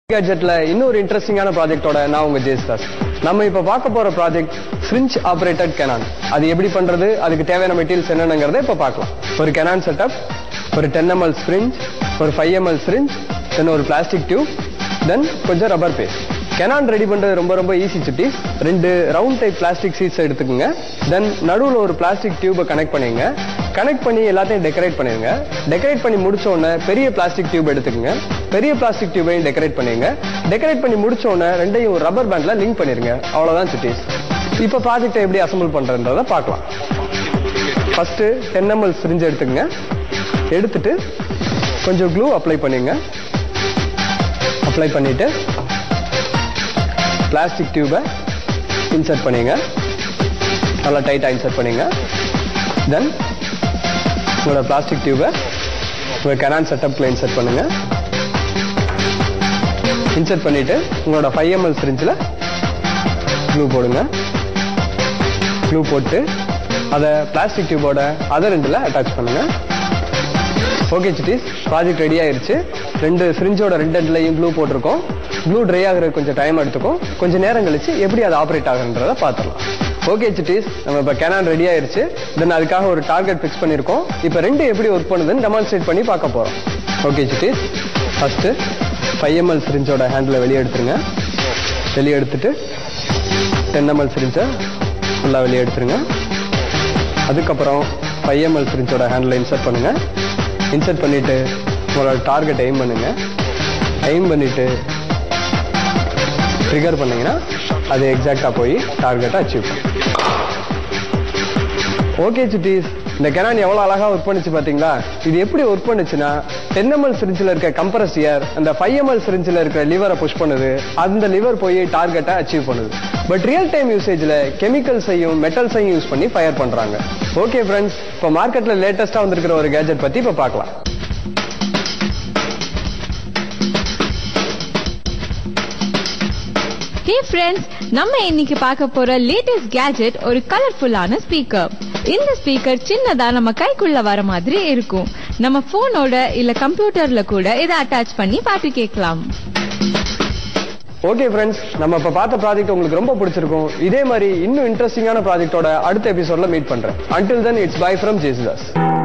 கேட்ஜெட்ல இன்னொரு இன்ட்ரெஸ்டிங்கான ப்ராஜெக்ட்டோட நான் உங்க ஜேஸ்தாஸ் நம்ம இப்ப பார்க்க போற ப்ராஜெக்ட் ஃப்ரிஞ்ச் ஆபரேட்டட் கெனான் அது எப்படி பண்றது அதுக்கு தேவையான மெட்டீரியல்ஸ் என்னங்கிறத இப்ப பார்க்கலாம் ஒரு கெனான் செட்டப் ஒரு டென் எம்எல் ஸ்ப்ரிஞ்ச் ஒரு ஃபைவ் எம்எல் ஸ்ப்ரிஞ்ச் தென் ஒரு பிளாஸ்டிக் டியூப் தென் கொஞ்சம் ரப்பர் பேஸ்ட் கெனான் ரெடி பண்றது ரொம்ப ரொம்ப ஈஸி சுட்டி ரெண்டு ரவுண்ட் டைப் பிளாஸ்டிக் சீட்ஸ் எடுத்துக்கோங்க தென் நடுவுல ஒரு பிளாஸ்டிக் டியூபை கனெக்ட் பண்ணிங்க கனெக்ட் பண்ணி எல்லாத்தையும் டெக்கரேட் பண்ணிருங்க டெக்கரேட் பண்ணி முடிச்ச உடனே பெரிய பிளாஸ்டிக் டியூப் எடுத்துக்கோங்க பெரிய பிளாஸ்டிக் டியூபையும் டெக்கரேட் பண்ணிருங்க டெக்கரேட் பண்ணி முடிச்ச உடனே ரெண்டையும் ஒரு ரப்பர் பேண்ட்ல லிங்க் பண்ணிருங்க அவ்வளவுதான் சுட்டீஸ் இப்போ ப்ராஜெக்டை எப்படி அசம்பிள் பண்றதுன்றத பார்க்கலாம் ஃபர்ஸ்ட் டென் எம்எல் சிரிஞ்சு எடுத்துக்கங்க எடுத்துட்டு கொஞ்சம் க்ளூ அப்ளை பண்ணுங்க அப்ளை பண்ணிட்டு பிளாஸ்டிக் டியூபை இன்சர்ட் பண்ணிங்க நல்லா டைட்டாக இன்சர்ட் பண்ணிங்க தென் உங்களோட பிளாஸ்டிக் டியூபை உங்க கெனான் செட்டப்ல இன்சர்ட் பண்ணுங்க இன்சர்ட் பண்ணிட்டு உங்களோட ஃபைவ் எம்எல் சிரிஞ்சில் க்ளூ போடுங்க க்ளூ போட்டு அதை பிளாஸ்டிக் டியூபோட அதர் ரெண்டில் அட்டாச் பண்ணுங்க ஓகே சிட்டிஸ் ப்ராஜெக்ட் ரெடி ஆயிருச்சு ரெண்டு சிரிஞ்சோட ரெண்டு எண்ட்லையும் க்ளூ போட்டிருக்கோம் க்ளூ ட்ரை ஆகுறது கொஞ்சம் டைம் எடுத்துக்கும் கொஞ்சம் நேரம் கழிச்சு எப்படி அது ஆப்ரேட் ஆகுன்றத பார்த்துடலாம் ஓகே சிட்டிஸ் நம்ம இப்போ கேனான் ரெடி ஆயிருச்சு தென் அதுக்காக ஒரு டார்கெட் ஃபிக்ஸ் பண்ணியிருக்கோம் இப்போ ரெண்டு எப்படி ஒர்க் பண்ணுதுன்னு டெமான்ஸ்ட்ரேட் பண்ணி பார்க்க போகிறோம் ஓகே சிட்டிஸ் ஃபர்ஸ்ட்டு ஃபைவ் எம்எல் சிரிஞ்சோட ஹேண்டில் வெளியே எடுத்துருங்க வெளியே எடுத்துட்டு டென் எம்எல் சிரிஞ்சை ஃபுல்லாக வெளியே எடுத்துருங்க அதுக்கப்புறம் ஃபைவ் எம்எல் சிரிஞ்சோட ஹேண்டில் இன்சர்ட் பண்ணுங்க இன்சர்ட் பண்ணிட்டு உங்களோட டார்கெட் எய்ம் பண்ணுங்க எய்ம் பண்ணிட்டு ட்ரிகர் பண்ணீங்கன்னா அது எக்ஸாக்டா போய் டார்கெட்டை அச்சீவ் பண்ணும் ஓகே சிட்டிஸ் இந்த கெனான் எவ்வளவு அழகா ஒர்க் பண்ணுச்சு பாத்தீங்களா இது எப்படி ஒர்க் பண்ணுச்சுன்னா டென் எம்எல் சிரிஞ்சில் இருக்க கம்ப்ரஸியர் அந்த ஃபைவ் எம்எல் சிரிஞ்சில் இருக்க லிவரை புஷ் பண்ணுது அந்த லிவர் போய் டார்கெட்டை அச்சீவ் பண்ணுது பட் ரியல் டைம் யூசேஜ்ல கெமிக்கல்ஸையும் மெட்டல்ஸையும் யூஸ் பண்ணி ஃபயர் பண்றாங்க ஓகே ஃப்ரெண்ட்ஸ் இப்போ மார்க்கெட்ல லேட்டஸ்டா வந்திருக்கிற ஒரு கேஜெட் பத்தி இப்போ பார்க்கலாம் ஹே ஃப்ரெண்ட்ஸ் நம்ம இன்னைக்கு பார்க்க போற லேட்டஸ்ட் கேஜெட் ஒரு கலர்ஃபுல்லான ஸ்பீக்கர் இந்த ஸ்பீக்கர் சின்னதா நம்ம கைக்குள்ள வர மாதிரி இருக்கும் நம்ம போனோட இல்ல கம்ப்யூட்டர்ல கூட இதை அட்டாச் பண்ணி பாட்டு கேட்கலாம் ஓகே ஃப்ரெண்ட்ஸ் நம்ம இப்ப பார்த்த ப்ராஜெக்ட் உங்களுக்கு ரொம்ப பிடிச்சிருக்கும் இதே மாதிரி இன்னும் இன்ட்ரெஸ்டிங்கான ப்ராஜெக்ட்டோட அடுத்த எபிசோட்ல மீட் பண்றேன் until then it's bye from Yesudas